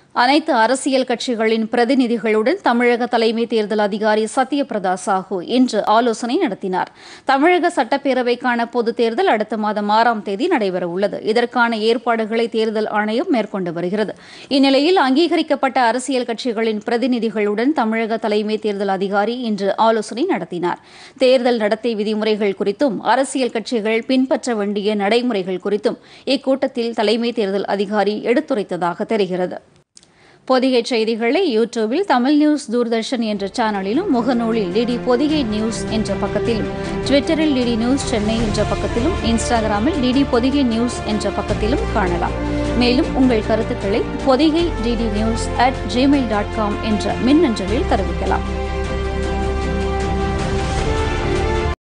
அனைத்து அரசியல் கட்சிகளின் பிரதிநிதிகளுடன் தமிழக தலைமை தேர்தல் அதிகாரி சத்யபிரதா சாஹூ இன்று ஆலோசனை நடத்தினார் தமிழக சட்டப்பேரவைக்கான பொதுத் தேர்தல் அடுத்த மாதம் ஆறாம் தேதி நடைபெறவுள்ளது இதற்கான ஏற்பாடுகளை தேர்தல் ஆணையம் மேற்கொண்டு வருகிறது இந்நிலையில் அங்கீகரிக்கப்பட்ட அரசியல் கட்சிகளின் பிரதிநிதிகளுடன் தமிழக தலைமை தேர்தல் அதிகாரி இன்று ஆலோசனை நடத்தினார் தேர்தல் நடத்தை விதிமுறைகள் குறித்தும் அரசியல் கட்சிகள் பின்பற்ற வேண்டிய நடைமுறைகள் குறித்தும் இக்கூட்டத்தில் தலைமை தேர்தல் அதிகாரி எடுத்துரைத்ததாக தெரிகிறது பொதிகை செய்திகளை யூடியூபில் தமிழ் நியூஸ் தூர்தர்ஷன் என்ற சேனலிலும் முகநூலில் டிடி பொதிகை நியூஸ் என்ற பக்கத்திலும் ட்விட்டரில் டிடி நியூஸ் சென்னை என்ற பக்கத்திலும் இன்ஸ்டாகிராமில் டிடி பொதிகை நியூஸ் என்ற பக்கத்திலும் காணலாம் மேலும் உங்கள் கருத்துக்களை Podhigai DD news at Gmail dot com என்ற மின்னஞ்சலில் தெரிவிக்கலாம்